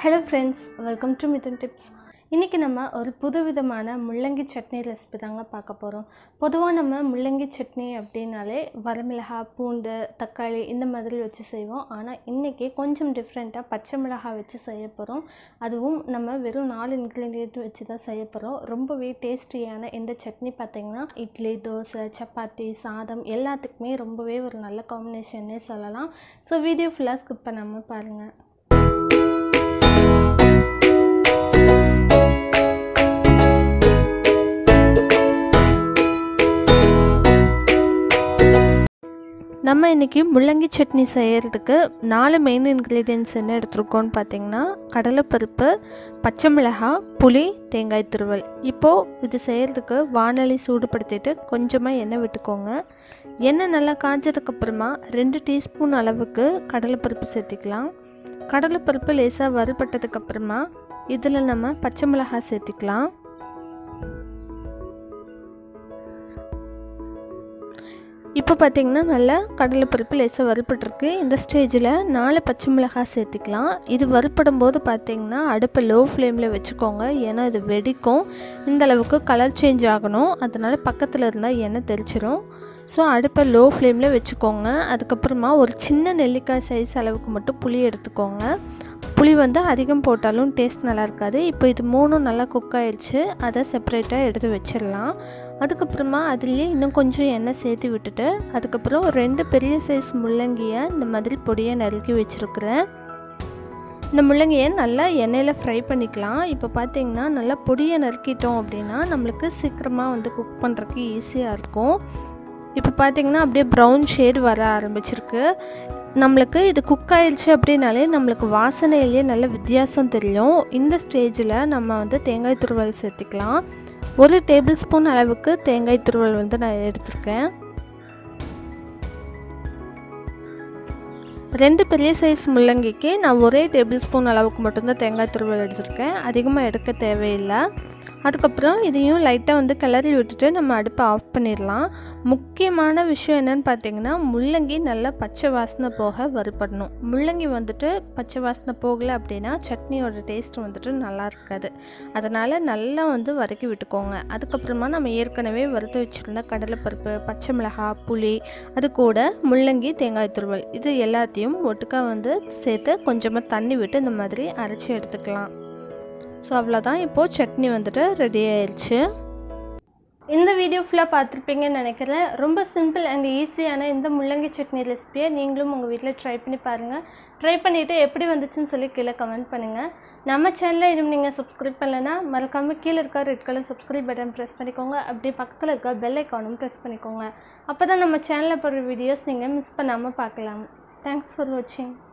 hello friends welcome to Mithan tips இன்றைக்கி நம்ம ஒரு புதுவிதமான முள்ளங்கி சட்னி ரெசிபி தாங்க பார்க்க போகிறோம் பொதுவாக நம்ம முள்ளங்கி சட்னி அப்படின்னாலே வரமிளகாய் பூண்டு தக்காளி இந்த மாதிரி வச்சு செய்வோம் ஆனால் இன்றைக்கி கொஞ்சம் டிஃப்ரெண்ட்டாக பச்சை மிளகாய் வச்சு செய்ய போகிறோம் அதுவும் நம்ம வெறும் நாலு இன்க்ரீடியன்ட் வச்சு தான் செய்ய போகிறோம் ரொம்பவே டேஸ்டியான இந்த சட்னி பார்த்திங்கன்னா இட்லி தோசை சப்பாத்தி சாதம் எல்லாத்துக்குமே ரொம்பவே ஒரு நல்ல காம்பினேஷன்னே சொல்லலாம் ஸோ வீடியோ ஃபுல்லாக ஸ்கிப் பண்ணாமல் பாருங்கள் நம்ம இன்றைக்கி முள்ளங்கி சட்னி செய்கிறதுக்கு நாலு மெயின் இன்க்ரீடியன்ஸ் என்ன எடுத்துருக்கோன்னு பார்த்தீங்கன்னா கடலைப்பருப்பு பச்சை மிளகாய் புளி தேங்காய் துருவல் இப்போது இது செய்கிறதுக்கு வானொலி சூடுபடுத்திட்டு கொஞ்சமாக எண்ணெய் விட்டுக்கோங்க எண்ணெய் நல்லா காஞ்சதுக்கப்புறமா ரெண்டு டீஸ்பூன் அளவுக்கு கடலைப்பருப்பு சேர்த்திக்கலாம் கடலைப்பருப்பு லேசாக வறுபட்டதுக்கப்புறமா இதில் நம்ம பச்சை மிளகாய் சேர்த்திக்கலாம் இப்போ பார்த்திங்கன்னா நல்லா கடலைப்பருப்பு லேசாக வறுப்பட்டுருக்கு இந்த ஸ்டேஜில் நாலு பச்சை மிளகாய் சேர்த்திக்கலாம் இது வறுப்படும் போது பார்த்திங்கன்னா அடுப்பை லோ ஃப்ளேமில் வச்சுக்கோங்க ஏன்னா இது வெடிக்கும் இந்த அளவுக்கு கலர் சேஞ்ச் ஆகணும் அதனால் பக்கத்தில் இருந்தால் எண்ணெய் தெளிச்சிரும் ஸோ அடுப்பை லோ ஃப்ளேமில் வச்சுக்கோங்க அதுக்கப்புறமா ஒரு சின்ன நெல்லிக்காய் சைஸ் அளவுக்கு மட்டும் புளி எடுத்துக்கோங்க புளி வந்து அதிகம் போட்டாலும் டேஸ்ட் நல்லா இருக்காது இப்போ இது மூணும் நல்லா குக் ஆயிடுச்சு அதை செப்பரேட்டாக எடுத்து வச்சிடலாம் அதுக்கப்புறமா அதுலேயே இன்னும் கொஞ்சம் எண்ணெய் சேர்த்து விட்டுட்டு அதுக்கப்புறம் ரெண்டு பெரிய சைஸ் முள்ளங்கியை இந்த மாதிரி பொடியை நறுக்கி வச்சுருக்குறேன் இந்த முள்ளங்கியை நல்லா எண்ணெயில் ஃப்ரை பண்ணிக்கலாம் இப்போ பார்த்தீங்கன்னா நல்லா பொடியை நறுக்கிட்டோம் அப்படின்னா நம்மளுக்கு சீக்கிரமாக வந்து குக் பண்ணுறதுக்கு ஈஸியாக இருக்கும் இப்போ பார்த்திங்கன்னா அப்படியே ப்ரௌன் ஷேட் வர ஆரம்பிச்சிருக்கு நம்மளுக்கு இது குக் ஆயிடுச்சு அப்படின்னாலே நம்மளுக்கு வாசனையிலேயே நல்ல வித்தியாசம் தெரியும் இந்த ஸ்டேஜில் நம்ம வந்து தேங்காய் துருவல் சேர்த்துக்கலாம் ஒரு டேபிள் ஸ்பூன் அளவுக்கு தேங்காய் துருவல் வந்து நான் எடுத்திருக்கேன் ரெண்டு பெரிய சைஸ் முள்ளங்கிக்கு நான் ஒரே டேபிள் ஸ்பூன் அளவுக்கு மட்டும்தான் தேங்காய் துருவல் எடுத்திருக்கேன் அதிகமாக எடுக்க தேவையில்லை அதுக்கப்புறம் இதையும் லைட்டாக வந்து கிளறி விட்டுட்டு நம்ம அடுப்பை ஆஃப் பண்ணிடலாம் முக்கியமான விஷயம் என்னென்னு பார்த்தீங்கன்னா முள்ளங்கி நல்லா பச்சை வாசனை போக வறுப்படணும் முள்ளங்கி வந்துட்டு பச்சை வாசனை போகலை அப்படின்னா சட்னியோட டேஸ்ட் வந்துட்டு நல்லா இருக்காது அதனால் நல்லா வந்து வதக்கி விட்டுக்கோங்க அதுக்கப்புறமா நம்ம ஏற்கனவே வறுத்து வச்சுருந்த கடலைப்பருப்பு பச்சை மிளகாய் புளி அது கூட முள்ளங்கி தேங்காய் துருவல் இது எல்லாத்தையும் ஒட்டுக்கா வந்து சேர்த்து கொஞ்சமாக தண்ணி விட்டு இந்த மாதிரி அரைச்சி எடுத்துக்கலாம் ஸோ அவ்வளோதான் இப்போது சட்னி வந்துட்டு ரெடி ஆயிடுச்சு இந்த வீடியோ ஃபுல்லாக பார்த்துருப்பீங்கன்னு நினைக்கிறேன் ரொம்ப சிம்பிள் அண்ட் ஈஸியான இந்த முள்ளங்கி சட்னி ரெசிபியை நீங்களும் உங்கள் வீட்டில் ட்ரை பண்ணி பாருங்கள் ட்ரை பண்ணிவிட்டு எப்படி வந்துச்சுன்னு சொல்லி கீழே கமெண்ட் பண்ணுங்கள் நம்ம சேனலில் இன்னும் நீங்கள் சப்ஸ்கிரைப் பண்ணலைன்னா மறக்காமல் கீழே இருக்க red colour subscribe button press பண்ணிக்கோங்க அப்படியே பக்கத்தில் இருக்க பெல் ஐக்கானும் ப்ரெஸ் பண்ணிக்கோங்க அப்போ தான் நம்ம சேனலில் போடுற வீடியோஸ் நீங்கள் மிஸ் பண்ணாமல் பார்க்கலாம் தேங்க்ஸ் ஃபார் வாட்சிங்